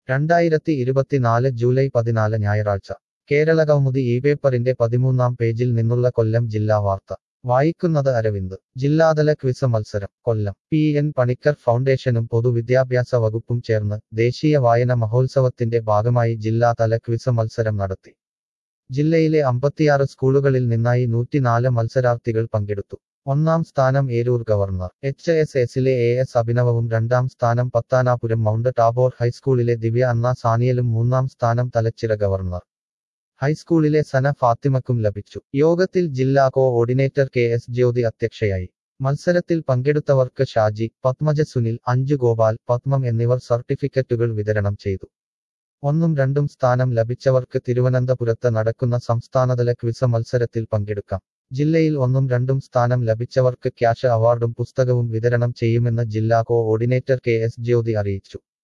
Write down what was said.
രണ്ടായിരത്തി ഇരുപത്തിനാല് ജൂലൈ പതിനാല് ഞായറാഴ്ച കേരള കൗമുദി ഈ പേപ്പറിന്റെ പതിമൂന്നാം പേജിൽ നിന്നുള്ള കൊല്ലം ജില്ലാ വാർത്ത വായിക്കുന്നത് അരവിന്ദ് ജില്ലാതല ക്വിസ് മത്സരം കൊല്ലം പി എൻ പണിക്കർ ഫൗണ്ടേഷനും പൊതുവിദ്യാഭ്യാസ വകുപ്പും ചേർന്ന് ദേശീയ വായന മഹോത്സവത്തിന്റെ ഭാഗമായി ജില്ലാതല ക്വിസ് മത്സരം നടത്തി ജില്ലയിലെ അമ്പത്തിയാറ് സ്കൂളുകളിൽ നിന്നായി നൂറ്റിനാല് മത്സരാർത്ഥികൾ പങ്കെടുത്തു ഒന്നാം സ്ഥാനം ഏരൂർ ഗവർണർ എച്ച് എസ് എസിലെ എ എസ് അഭിനവവും രണ്ടാം സ്ഥാനം പത്താനാപുരം മൗണ്ട് ടാബോർ ഹൈസ്കൂളിലെ ദിവ്യ അന്ന സാനിയലും മൂന്നാം സ്ഥാനം തലച്ചിറ ഗവർണർ ഹൈസ്കൂളിലെ സന ഫാത്തിമക്കും ലഭിച്ചു യോഗത്തിൽ ജില്ലാ കോഓർഡിനേറ്റർ കെ എസ് ജ്യോതി അധ്യക്ഷയായി മത്സരത്തിൽ പങ്കെടുത്തവർക്ക് ഷാജി പത്മജ സുനിൽ അഞ്ചു ഗോപാൽ പത്മം എന്നിവർ സർട്ടിഫിക്കറ്റുകൾ വിതരണം ചെയ്തു ഒന്നും രണ്ടും സ്ഥാനം ലഭിച്ചവർക്ക് തിരുവനന്തപുരത്ത് നടക്കുന്ന സംസ്ഥാനതല ക്വിസ് മത്സരത്തിൽ പങ്കെടുക്കാം ജില്ലയിൽ ഒന്നും രണ്ടും സ്ഥാനം ലഭിച്ചവർക്ക് ക്യാഷ് അവാർഡും പുസ്തകവും വിതരണം ചെയ്യുമെന്ന് ജില്ലാ കോഓർഡിനേറ്റർ കെ എസ് ജ്യോതി അറിയിച്ചു